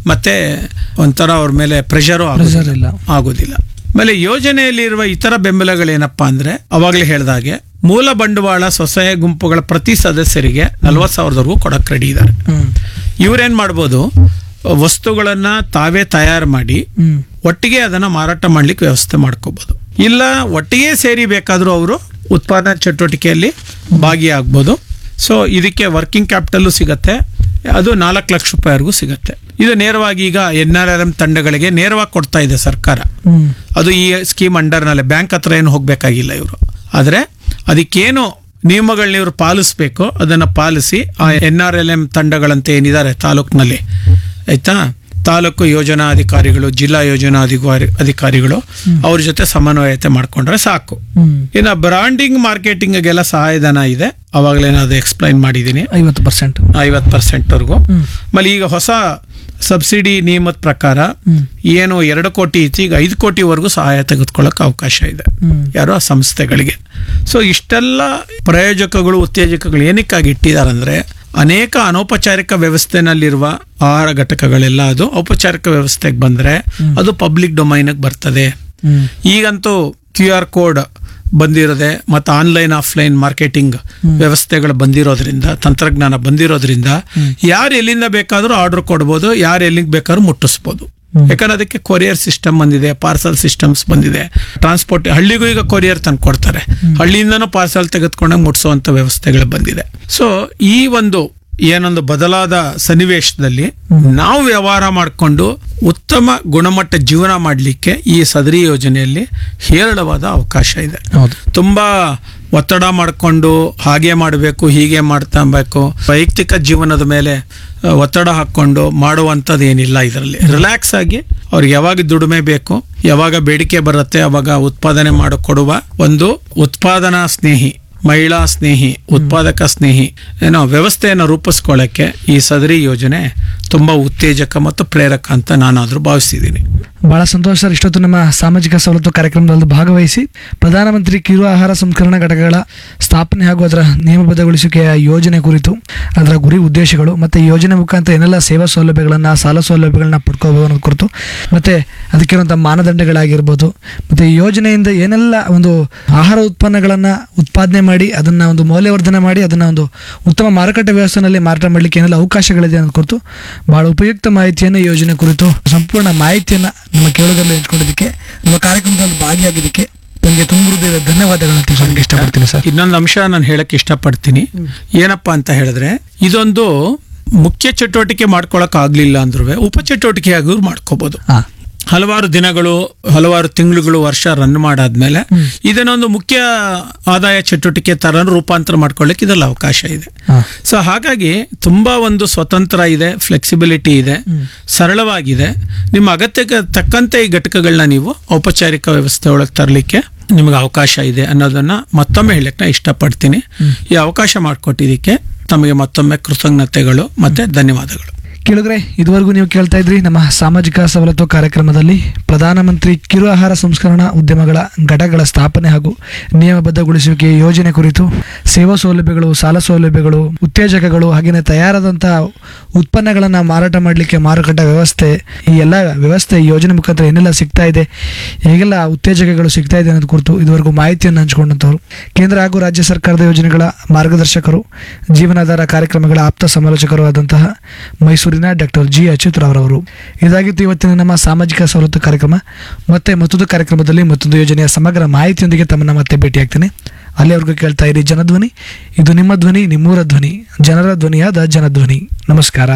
ಮತ್ತೆ ಒಂಥರ ಅವ್ರ ಮೇಲೆ ಪ್ರೆಷರು Pressure ಇಲ್ಲ. ಆಗೋದಿಲ್ಲ ಆಮೇಲೆ ಯೋಜನೆಯಲ್ಲಿರುವ ಇತರ ಬೆಂಬಲಗಳೇನಪ್ಪಾ ಅಂದ್ರೆ ಅವಾಗಲೇ ಹೇಳ್ದಾಗೆ ಮೂಲ ಬಂಡವಾಳ ಸ್ವಸಹಾಯ ಗುಂಪುಗಳ ಪ್ರತಿ ಸದಸ್ಯರಿಗೆ ನಲ್ವತ್ತು ಸಾವಿರದವರೆಗೂ ಕೊಡಕ್ ರೆಡಿ ಇದ್ದಾರೆ ಹ್ಮ್ ಇವ್ರೇನ್ ಮಾಡ್ಬೋದು ವಸ್ತುಗಳನ್ನ ತಾವೇ ತಯಾರು ಮಾಡಿ ಹ್ಮ್ ಒಟ್ಟಿಗೆ ಅದನ್ನ ಮಾರಾಟ ಮಾಡ್ಲಿಕ್ಕೆ ವ್ಯವಸ್ಥೆ ಮಾಡ್ಕೋಬಹುದು ಇಲ್ಲ ಒಟ್ಟಿಗೆ ಸೇರಿ ಬೇಕಾದ್ರೂ ಅವರು ಉತ್ಪಾದನಾ ಚಟುವಟಿಕೆಯಲ್ಲಿ ಭಾಗಿಯಾಗ್ಬೋದು ಸೊ ಇದಕ್ಕೆ ವರ್ಕಿಂಗ್ ಕ್ಯಾಪಿಟಲ್ ಸಿಗತ್ತೆ ಅದು ನಾಲ್ಕು ಲಕ್ಷ ರೂಪಾಯಿವರೆಗೂ ಸಿಗತ್ತೆ ಇದು ನೇರವಾಗಿ ಈಗ ಎನ್ ಆರ್ ಎಲ್ ಎಂ ತಂಡಗಳಿಗೆ ನೇರವಾಗಿ ಕೊಡ್ತಾ ಇದೆ ಸರ್ಕಾರ ಹ್ಮ್ ಅದು ಈ ಸ್ಕೀಮ್ ಅಂಡರ್ನಲ್ಲೇ ಬ್ಯಾಂಕ್ ಹತ್ರ ಏನು ಹೋಗ್ಬೇಕಾಗಿಲ್ಲ ಇವರು ಆದ್ರೆ ಅದಕ್ಕೇನು ನಿಯಮಗಳನ್ನ ಇವರು ಪಾಲಿಸ್ಬೇಕು ಅದನ್ನ ಪಾಲಿಸಿ ಆ ಎನ್ ಆರ್ ಎಲ್ ಎಂ ತಂಡಗಳಂತ ಏನಿದ್ದಾರೆ ತಾಲೂಕಿನಲ್ಲಿ ಆಯ್ತಾ ತಾಲೂಕು ಯೋಜನಾ ಅಧಿಕಾರಿಗಳು ಜಿಲ್ಲಾ ಯೋಜನಾ ಅಧಿಕಾರಿ ಅಧಿಕಾರಿಗಳು ಅವ್ರ ಜೊತೆ ಸಮನ್ವಯತೆ ಮಾಡ್ಕೊಂಡ್ರೆ ಸಾಕು ಹ್ಮ್ ಇನ್ನು ಬ್ರಾಂಡಿಂಗ್ ಮಾರ್ಕೆಟಿಂಗ್ಗೆಲ್ಲ ಸಹಾಯಧನ ಇದೆ ಅವಾಗಲೇ ನಾನು ಅದು ಎಕ್ಸ್ಪ್ಲೈನ್ ಮಾಡಿದ್ದೀನಿ ಐವತ್ತು ಪರ್ಸೆಂಟ್ ಐವತ್ತು ಪರ್ಸೆಂಟ್ವರೆಗೂ ಹ್ಮ್. ಆಮೇಲೆ ಈಗ ಹೊಸ ಸಬ್ಸಿಡಿ ನಿಯಮದ ಪ್ರಕಾರ ಹ್ಮ್. ಏನು ಎರಡು ಕೋಟಿ ಇತ್ತು ಈಗ ಐದು ಕೋಟಿವರೆಗೂ ಸಹಾಯ ತೆಗೆದುಕೊಳ್ಳೋಕೆ ಅವಕಾಶ ಇದೆ ಹ್ಮ್. ಯಾರೋ ಆ ಸಂಸ್ಥೆಗಳಿಗೆ ಸೊ ಇಷ್ಟೆಲ್ಲ ಪ್ರಯೋಜಕಗಳು ಉತ್ತೇಜಕಗಳು ಏನಕ್ಕಾಗಿ ಇಟ್ಟಿದ್ದಾರೆ ಅಂದ್ರೆ ಅನೇಕ ಅನೌಪಚಾರಿಕ ವ್ಯವಸ್ಥೆನಲ್ಲಿರುವ ಆಹಾರ ಘಟಕಗಳೆಲ್ಲ ಅದು ಔಪಚಾರಿಕ ವ್ಯವಸ್ಥೆಗೆ ಬಂದ್ರೆ ಅದು ಪಬ್ಲಿಕ್ ಡೊಮೈನ್ಗೆ ಬರ್ತದೆ ಹ್ಮ್ ಈಗಂತೂ ಕ್ಯೂ ಆರ್ ಕೋಡ್ ಬಂದಿರೋದೆ ಮತ್ತು ಆನ್ಲೈನ್ ಆಫ್ಲೈನ್ ಮಾರ್ಕೆಟಿಂಗ್ ವ್ಯವಸ್ಥೆಗಳು ಬಂದಿರೋದ್ರಿಂದ ತಂತ್ರಜ್ಞಾನ ಬಂದಿರೋದ್ರಿಂದ ಯಾರು ಎಲ್ಲಿಂದ ಬೇಕಾದ್ರೂ ಆರ್ಡರ್ ಕೊಡ್ಬೋದು ಯಾರು ಎಲ್ಲಿಗೆ ಬೇಕಾದ್ರೂ ಮುಟ್ಟಿಸ್ಬೋದು ಯಾಕಂದ್ರೆ ಅದಕ್ಕೆ ಕೊರಿಯರ್ ಸಿಸ್ಟಮ್ ಬಂದಿದೆ ಪಾರ್ಸಲ್ ಸಿಸ್ಟಮ್ಸ್ ಬಂದಿದೆ ಟ್ರಾನ್ಸ್ಪೋರ್ಟ್ ಹಳ್ಳಿಗೂ ಈಗ ಕೊರಿಯರ್ ತಂದು ಕೊಡ್ತಾರೆ ಹಳ್ಳಿಯಿಂದನೂ ಪಾರ್ಸಲ್ ತೆಗೆದುಕೊಂಡಾಗ ಮುಟ್ಸುವಂತ ವ್ಯವಸ್ಥೆಗಳು ಬಂದಿದೆ ಸೊ ಈ ಒಂದು ಏನೊಂದು ಬದಲಾದ ಸನ್ನಿವೇಶದಲ್ಲಿ ನಾವು ವ್ಯವಹಾರ ಮಾಡಿಕೊಂಡು ಉತ್ತಮ ಗುಣಮಟ್ಟ ಜೀವನ ಮಾಡಲಿಕ್ಕೆ ಈ ಸದರಿ ಯೋಜನೆಯಲ್ಲಿ ಹೇರಳವಾದ ಅವಕಾಶ ಇದೆ ಹೌದು ತುಂಬಾ ಒತ್ತಡ ಮಾಡಿಕೊಂಡು ಹಾಗೆ ಮಾಡಬೇಕು ಹೀಗೆ ಮಾಡ್ತಾಬೇಕು ವೈಯಕ್ತಿಕ ಜೀವನದ ಮೇಲೆ ಆ, ಒತ್ತಡ ಹಾಕೊಂಡು ಮಾಡುವಂಥದ್ದು ಏನಿಲ್ಲ ಇದರಲ್ಲಿ ರಿಲ್ಯಾಕ್ಸ್ ಆಗಿ ಅವ್ರಿಗೆ ಯಾವಾಗ ದುಡಿಮೆ ಬೇಕು ಯಾವಾಗ ಬೇಡಿಕೆ ಬರುತ್ತೆ ಅವಾಗ ಉತ್ಪಾದನೆ ಮಾಡಿಕೊಡುವ ಒಂದು ಉತ್ಪಾದನಾ ಸ್ನೇಹಿ ಮಹಿಳಾ ಸ್ನೇಹಿ ಉತ್ಪಾದಕ ಸ್ನೇಹಿ ಏನೋ ವ್ಯವಸ್ಥೆಯನ್ನು ರೂಪಿಸ್ಕೊಳ್ಳೋಕ್ಕೆ ಈ ಸದರಿ ಯೋಜನೆ ತುಂಬಾ ಉತ್ತೇಜಕ ಮತ್ತು ಪ್ರೇರಕ ಅಂತ ನಾನಾದ್ರೂ ಭಾವಿಸಿದ್ದೀನಿ ಬಹಳ ಸಂತೋಷ ಸರ್ ಇಷ್ಟೊತ್ತು ನಮ್ಮ ಸಾಮಾಜಿಕ ಸವಲತ್ತು ಕಾರ್ಯಕ್ರಮದಲ್ಲಿ ಭಾಗವಹಿಸಿ ಪ್ರಧಾನಮಂತ್ರಿ ಕಿರು ಆಹಾರ ಸಂಸ್ಕರಣಾ ಘಟಕಗಳ ಸ್ಥಾಪನೆ ಹಾಗೂ ಅದರ ನಿಯಮಬದ್ಧಗೊಳಿಸುವಿಕೆಯ ಯೋಜನೆ ಕುರಿತು ಅದರ ಗುರಿ ಉದ್ದೇಶಗಳು ಮತ್ತು ಈ ಯೋಜನೆ ಮುಖಾಂತರ ಏನೆಲ್ಲ ಸೇವಾ ಸೌಲಭ್ಯಗಳನ್ನು ಸಾಲ ಸೌಲಭ್ಯಗಳನ್ನ ಪಡ್ಕೋಬಹುದು ಅನ್ನೋದು ಕುರಿತು ಮತ್ತು ಅದಕ್ಕಿರುವಂಥ ಮಾನದಂಡಗಳಾಗಿರ್ಬೋದು ಮತ್ತು ಈ ಯೋಜನೆಯಿಂದ ಏನೆಲ್ಲ ಒಂದು ಆಹಾರ ಉತ್ಪನ್ನಗಳನ್ನು ಉತ್ಪಾದನೆ ಮಾಡಿ ಅದನ್ನು ಒಂದು ಮೌಲ್ಯವರ್ಧನೆ ಮಾಡಿ ಅದನ್ನು ಒಂದು ಉತ್ತಮ ಮಾರುಕಟ್ಟೆ ವ್ಯವಸ್ಥೆಯಲ್ಲಿ ಮಾರಾಟ ಮಾಡಲಿಕ್ಕೆ ಏನೆಲ್ಲ ಅವಕಾಶಗಳಿದೆ ಅನ್ನೋದು ಕುರಿತು ಬಹಳ ಉಪಯುಕ್ತ ಮಾಹಿತಿಯನ್ನು ಈ ಯೋಜನೆ ಕುರಿತು ಸಂಪೂರ್ಣ ಮಾಹಿತಿಯನ್ನು ನಮ್ಮ ಕೇಳುಗರಲ್ಲಿ ಹಂಚ್ಕೊಂಡಿದ್ದಕ್ಕೆ ನಮ್ಮ ಕಾರ್ಯಕ್ರಮದಲ್ಲಿ ಭಾಗಿಯಾಗಿದ್ದಕ್ಕೆ ನನಗೆ ತುಂಬ ಹೃದಯದ ಧನ್ಯವಾದಗಳನ್ನು ತಿಳಿಸೋದಕ್ಕೆ ಇಷ್ಟಪಡ್ತೀನಿ ಸರ್ ಇನ್ನೊಂದು ಅಂಶ ನಾನು ಹೇಳಕ್ ಇಷ್ಟಪಡ್ತೀನಿ ಏನಪ್ಪಾ ಅಂತ ಹೇಳಿದ್ರೆ ಇದೊಂದು ಮುಖ್ಯ ಚಟುವಟಿಕೆ ಮಾಡ್ಕೊಳಕ್ ಆಗ್ಲಿಲ್ಲ ಅಂದ್ರೂ ಉಪ ಚಟುವಟಿಕೆ ಆಗಿ ಮಾಡ್ಕೋಬಹುದು ಹಾ ಹಲವಾರು ದಿನಗಳು ಹಲವಾರು ತಿಂಗಳುಗಳು ವರ್ಷ ರನ್ ಮಾಡಾದ್ಮೇಲೆ ಇದನ್ನೊಂದು ಮುಖ್ಯ ಆದಾಯ ಚಟುವಟಿಕೆ ತರ ರೂಪಾಂತರ ಮಾಡ್ಕೊಳ್ಳಿಕ್ಕೆ ಇದರಲ್ಲಿ ಅವಕಾಶ ಇದೆ ಹಾ ಸೊ ಹಾಗಾಗಿ ತುಂಬಾ ಒಂದು ಸ್ವತಂತ್ರ ಇದೆ ಫ್ಲೆಕ್ಸಿಬಿಲಿಟಿ ಇದೆ ಸರಳವಾಗಿದೆ ನಿಮ್ಮ ಅಗತ್ಯಕ್ಕೆ ತಕ್ಕಂತೆ ಈ ಘಟಕಗಳನ್ನ ನೀವು ಔಪಚಾರಿಕ ವ್ಯವಸ್ಥೆ ಒಳಗೆ ತರಲಿಕ್ಕೆ ನಿಮಗೆ ಅವಕಾಶ ಇದೆ ಅನ್ನೋದನ್ನ ಮತ್ತೊಮ್ಮೆ ಹೇಳಕ್ ನಾ ಇಷ್ಟಪಡ್ತೀನಿ ಈ ಅವಕಾಶ ಮಾಡಿಕೊಟ್ಟಿದ್ದಕ್ಕೆ ತಮಗೆ ಮತ್ತೊಮ್ಮೆ ಕೃತಜ್ಞತೆಗಳು ಮತ್ತೆ ಧನ್ಯವಾದಗಳು ಕೇಳಿದ್ರೆ ಇದುವರೆಗೂ ನೀವು ಕೇಳ್ತಾ ಇದ್ರಿ ನಮ್ಮ ಸಾಮಾಜಿಕ ಸವಲತ್ತು ಕಾರ್ಯಕ್ರಮದಲ್ಲಿ ಪ್ರಧಾನಮಂತ್ರಿ ಕಿರು ಆಹಾರ ಸಂಸ್ಕರಣಾ ಉದ್ಯಮಗಳ ಘಟಕಗಳ ಸ್ಥಾಪನೆ ಹಾಗೂ ನಿಯಮಬದ್ಧಗೊಳಿಸುವಿಕೆ ಯೋಜನೆ ಕುರಿತು ಸೇವಾ ಸೌಲಭ್ಯಗಳು ಸಾಲ ಸೌಲಭ್ಯಗಳು ಉತ್ತೇಜಕಗಳು ಹಾಗೆಯೇ ತಯಾರಾದಂತಹ ಉತ್ಪನ್ನಗಳನ್ನು ಮಾರಾಟ ಮಾಡಲಿಕ್ಕೆ ಮಾರುಕಟ್ಟೆ ವ್ಯವಸ್ಥೆ ಈ ಎಲ್ಲ ವ್ಯವಸ್ಥೆ ಈ ಯೋಜನೆ ಮುಖಾಂತರ ಏನೆಲ್ಲ ಸಿಗ್ತಾ ಇದೆ ಹೇಗೆಲ್ಲ ಉತ್ತೇಜಕಗಳು ಸಿಗ್ತಾ ಇದೆ ಅನ್ನೋದು ಕುರಿತು ಇದುವರೆಗೂ ಮಾಹಿತಿಯನ್ನು ಹಂಚಿಕೊಂಡಂಥವ್ರು ಕೇಂದ್ರ ಹಾಗೂ ರಾಜ್ಯ ಸರ್ಕಾರದ ಯೋಜನೆಗಳ ಮಾರ್ಗದರ್ಶಕರು ಜೀವನಾಧಾರ ಕಾರ್ಯಕ್ರಮಗಳ ಆಪ್ತ ಸಮಾಲೋಚಕರು ಆದಂತಹ ಮೈಸೂರಿನ ಡಾಕ್ಟರ್ ಜಿ ಅಚ್ಯುತ್ ರವರವರು ಇದಾಗಿತ್ತು ಇವತ್ತಿನ ನಮ್ಮ ಸಾಮಾಜಿಕ ಸವಲತ್ತು ಕಾರ್ಯಕ್ರಮ ಮತ್ತೆ ಮತ್ತೊಂದು ಕಾರ್ಯಕ್ರಮದಲ್ಲಿ ಮತ್ತೊಂದು ಯೋಜನೆಯ ಸಮಗ್ರ ಮಾಹಿತಿಯೊಂದಿಗೆ ತಮ್ಮನ್ನ ಮತ್ತೆ ಭೇಟಿಯಾಗ್ತೇನೆ ಅಲ್ಲಿವರೆಗೂ ಕೇಳ್ತಾ ಇರಿ ಜನಧ್ವನಿ ಇದು ನಿಮ್ಮ ಧ್ವನಿ ನಿಮ್ಮೂರ ಧ್ವನಿ ಜನರ ಧ್ವನಿಯಾದ ಜನಧ್ವನಿ ನಮಸ್ಕಾರ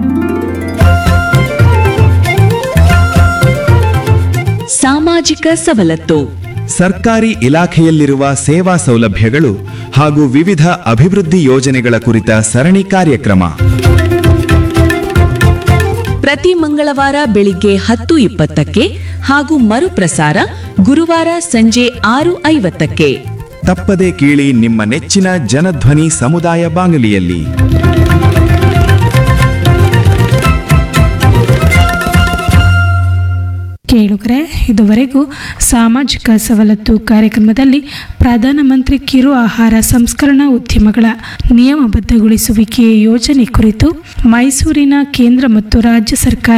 ಸಾಮಾಜಿಕ ಸವಲತ್ತು ಸರ್ಕಾರಿ ಇಲಾಖೆಯಲ್ಲಿರುವ ಸೇವಾ ಸೌಲಭ್ಯಗಳು ಹಾಗೂ ವಿವಿಧ ಅಭಿವೃದ್ಧಿ ಯೋಜನೆಗಳ ಕುರಿತ ಸರಣಿ ಕಾರ್ಯಕ್ರಮ ಪ್ರತಿ ಮಂಗಳವಾರ ಬೆಳಿಗ್ಗೆ ಹತ್ತು ಇಪ್ಪತ್ತಕ್ಕೆ ಹಾಗೂ ಮರುಪ್ರಸಾರ ಗುರುವಾರ ಸಂಜೆ ಆರು ಐವತ್ತಕ್ಕೆ ತಪ್ಪದೆ ಕೇಳಿ ನಿಮ್ಮ ನೆಚ್ಚಿನ ಜನಧ್ವನಿ ಸಮುದಾಯ ಬಾನುಲಿಯಲ್ಲಿ ಕೇಳುಗರೆ ಇದುವರೆಗೂ ಸಾಮಾಜಿಕ ಸವಲತ್ತು ಕಾರ್ಯಕ್ರಮದಲ್ಲಿ ಪ್ರಧಾನಮಂತ್ರಿ ಕಿರು ಆಹಾರ ಸಂಸ್ಕರಣಾ ಉದ್ಯಮಗಳ ನಿಯಮಬದ್ಧಗೊಳಿಸುವಿಕೆ ಯೋಜನೆ ಕುರಿತು ಮೈಸೂರಿನ ಕೇಂದ್ರ ಮತ್ತು ರಾಜ್ಯ ಸರ್ಕಾರ